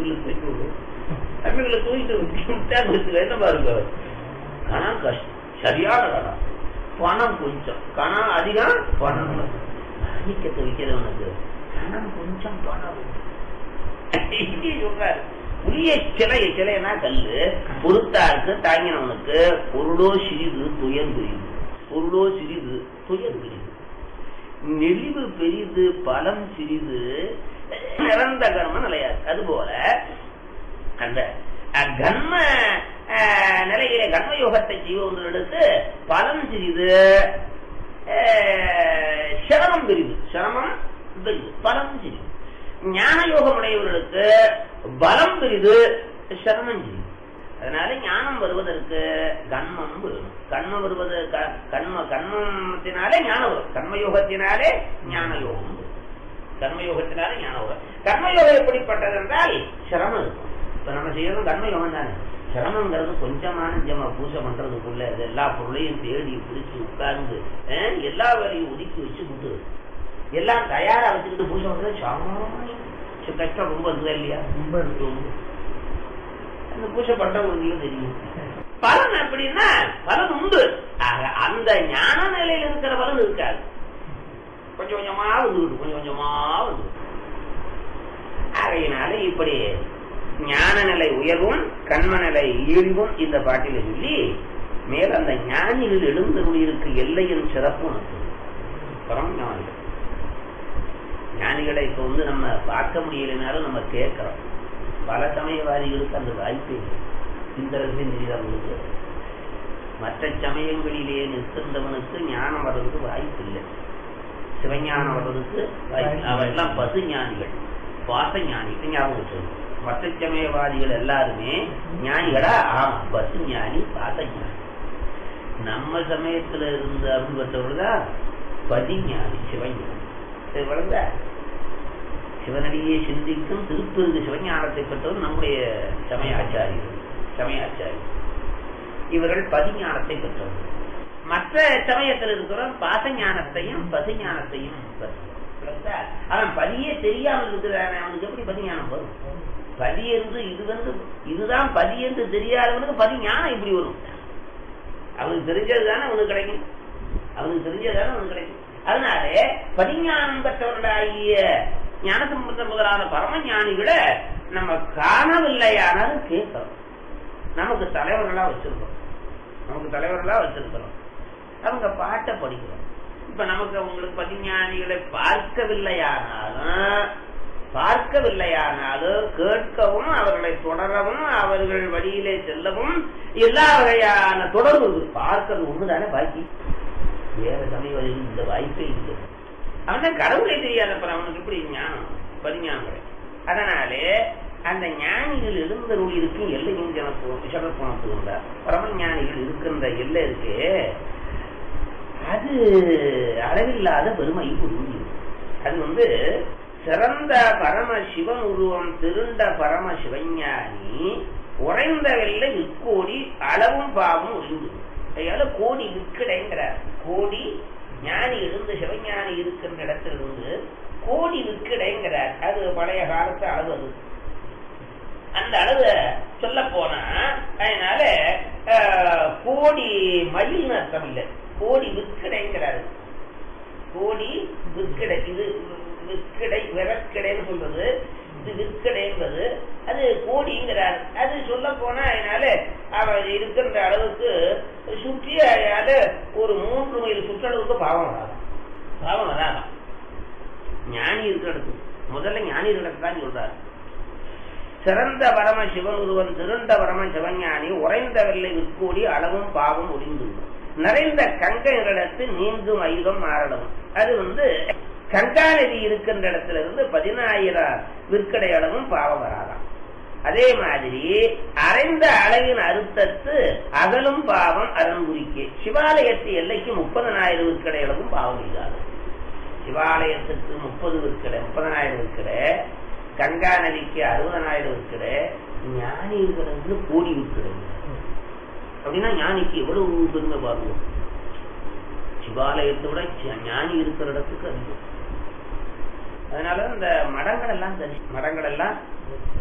புல்லு தூக்கி விடும் தம்பிகளை தூக்கிட்டு விட்டா என்ன பாருங்க கணம் கஷ்டம் சரியான கணம் பணம் கொஞ்சம் கணம் அதிகம் பணம் மாணிக்கத்தை விற்கிறவனுக்கு கணம் கொஞ்சம் பணம் இங்கே சொல்றாரு புளிய சிலை சிலைனா கல்லு பொறுத்தாருக்கு தாங்கினவனுக்கு பொருளோ சிறிது துயர் பெரிது பொருளோ சிறிது துயர் பெரிது நெளிவு பெரிது பலம் சிறிது நிறந்த கர்ம நிலையாது அதுபோல அந்த அஹ், கர்ம அஹ், நிலையிலே கர்ம யோகத்தை செய்வதற்கு பலம் சிறிது அஹ், சிரமம் பெரிது சிரமம் பெரிது பலம் சிறிது ஞான யோகம் உடையவர்களுக்கு பலம் பெரிது சிரமம் சிறிது அதனால ஞானம் வருவதற்கு கண்மம் வேணும் கண்மம் வருவது க- கண்ம கண்மத்தினாலே ஞானம் வரும் கர்மயோகத்தினாலே ஞான யோகம் வரும் கர்மயோகத்தினாலே ஞான யோகம் கர்மயோகம் எப்படிப்பட்டது என்றால் சிரமம் இருக்கும் இப்ப நம்ம செய்யறது கர்மயோகம் தானே சிரமங்கிறது கொஞ்சமா நெஞ்சமா பூஜை பண்றதுக்குள்ள இது எல்லா பொருளையும் தேடி பிடிச்சு உட்கார்ந்து அஹ், எல்லா வேலையும் ஒதுக்கி வச்சு விட்டு எல்லாம் தயாரா வச்சுக்கிட்டு பூஜை பண்றது சாமானியம் சரி, கஷ்டம் ரொம்ப இருக்குதா இல்லையா ரொம்ப இருக்கு. ரொம்ப. அந்த பூஜை பண்றவங்களுக்கு தெரியும் பலன் அப்படின்னா பலன் உண்டு ஆக, அந்த ஞான நிலையில் இருக்கிற பலன் இருக்காது கொஞ்சம் கொஞ்சமா வந்துவிடும் கொஞ்சம் கொஞ்சமா வந்துவிடும் ஆகையினால இப்படி ஞான நிலை உயர்வும் கண்ம நிலை இழிவும் இந்த பாட்டில சொல்லி மேல் அந்த ஞானிகள் எழுந்தருளிருக்கு எல்லையின் சிறப்பும் இருக்கு. பரம் ஞானிகள் ஞானிகளை இப்ப வந்து நம்ம பார்க்க முடியலைனாலும் நம்ம கேட்கிறோம் பல சமயவாதிகளுக்கு அந்த வாய்ப்பே இல்லை. இந்த ரசிகர்களுக்கு மற்ற சமயங்களிலே நிற்கின்றவனுக்கு ஞானம் வர்றதுக்கு வாய்ப்பு இல்லை சிவஞானம் வர்றதுக்கு வாய்ப்பு இல்லை. அவரெல்லாம் பசு ஞானிகள் பாச ஞானிகள் ஞாபகம் வச்சுக்கணும். மற்ற சமயவாதிகள் எல்லாருமே ஞானிகளா ஆமா பசு ஞானி பாச ஞானி நம்ம சமயத்துல இருந்த அருள் பெற்றவர்கள் தான் பதிஞானி சிவஞானி சரி, விளங்குதா? சிவனடியே சிந்திக்கும் திருப்பெருது சிவஞானத்தை பெற்றவர் நம்முடைய சமயாச்சாரியர்கள் சமயாச்சாரியர் இவர்கள் பதிஞானத்தை பெற்றவர்கள் மற்ற சமயத்தில் இருக்கிறவன் பாசஞானத்தையும் பசுஞானத்தையும் பெற்றவன். விளங்குதா? அவன் பதியே தெரியாமல் இருக்கிறான் அவனுக்கு எப்படி பதிஞானம் வரும் பதி என்று இது வந்து இதுதான் பதி என்று தெரியாதவனுக்கு பதி ஞானம் இப்படி வரும் அவனுக்கு தெரிஞ்சது தானே அவனுக்கு கிடைக்கும் அவனுக்கு தெரிஞ்சது தானே அவனுக்கு கிடைக்கும் அதனால பதிஞானம் பெற்றவர்களாகிய ஞானசம்பந்த முதலான பரம ஞானிகளை நம்ம காணவில்லையானாலும் கேட்கிறோம் நமக்கு தலைவர்களா வச்சிருக்கோம் நமக்கு தலைவர்களா வச்சிருக்கிறோம் அவங்க பாட்டை படிக்கிறோம் இப்ப நமக்கு அவங்களுக்கு பதிஞானிகளை பார்க்கவில்லையானாலும் பார்க்கவில்லையானாலும் கேட்கவும் அவர்களை தொடரவும் அவர்கள் வழியிலே செல்லவும் எல்லா வகையான தொடர்பு இருக்கு. பார்க்கிறது ஒண்ணுதானே பாக்கி வேற சமயம் இந்த வாய்ப்பே இல்லை அவன் தான் கடவுளே தெரியாதப்ப அவனுக்கு எப்படி ஞானம் பதிஞானம் கிடைக்கும் அதனாலே அந்த ஞானிகள் எழுந்தருள் இருக்கும் எல்லையும் ஜனப்பு சிறப்புணர்த்து கொண்டார் பரம ஞானிகள் இருக்கின்ற எல்லை இருக்கு அது அளவில்லாத பெருமை புரிஞ்சு அது வந்து சிறந்த பரம சிவன் உருவம் திருண்ட பரம சிவஞானி உறைந்த வெள்ளை விற்கோடி அளவும் பாவம் ஒழிந்து அதனால கோடி விற்கிடைங்கிறார் கோடி ஞானி இருந்து சிவஞானி இருக்கின்ற இடத்திலிருந்து கோடி விற்கிடைங்கிறார் அது பழைய காலத்து அளவு அது அந்த அளவு சொல்ல போனா அதனால அஹ், கோடி மயில் அர்த்தம் இல்லை கோடி விற்கிடைங்கிறாரு கோடி விற்கிடை இது விற்கிடை விறக்கிடைன்னு சொல்றது இது விற்கிடை என்பது அது கோடிங்கிறார் அது சொல்ல போனா அதனால அவர் இருக்கின்ற அளவுக்கு சுற்றி அதனால ஒரு மூன்று மைல் சுற்றளவுக்கு பாவம் வராது பாவம் வராதான் ஞானி இருக்கிற இடத்துக்கு முதல்ல ஞானி இருக்கிற இடத்துல தான் சொல்றாரு சிறந்த பரம சிவன் ஒருவன் திருண்ட பரம சிவஞானி உறைந்த வெள்ளை விற்கோடி அளவும் பாவம் ஒளிந்து நிறைந்த கங்கைகளிடத்து நீங்கும் ஐகம் மாறடும் அது வந்து கங்கா நதி இருக்கின்ற இடத்துல இருந்து பதினாயிரம் விற்கடை அளவும் பாவம் வராதாம் அதே மாதிரி அரைந்த அளவின் அறுத்தத்து அகலும் பாவம் அரண்குறிக்கு சிவாலயத்து எல்லைக்கு முப்பதனாயிரம் விற்கடை அளவும் பாவம் இல்லாது சிவாலயத்துக்கு முப்பது விற்கடை முப்பதனாயிரம் விற்கடை கங்கா நதிக்கு அறுபதனாயிரம் விற்கடை ஞானி இருக்கிறது கோடி விற்கடை அப்படின்னா ஞானிக்கு எவ்வளவு பெருமை பாருங்க சிவாலயத்தை விட ஞ- ஞானி இருக்கிற இடத்துக்கு அதிகம் அதனால இந்த மடங்கள் எல்லாம் தரிசி மடங்கள் எல்லாம்